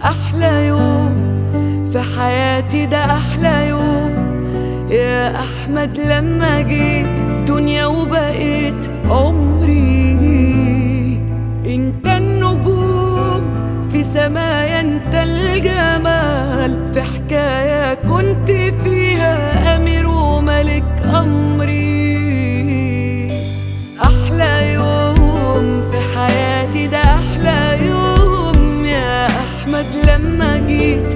أحلى يوم في حياتي ده أحلى يوم يا أحمد لما جيت دنيا وبقيت عمري انت النجوم في سمايا انت الجمال في حكاية كنت فيها أمير وملك أمري أحلى يوم في حياتي ده أحلى يوم يا أحمد لما جيت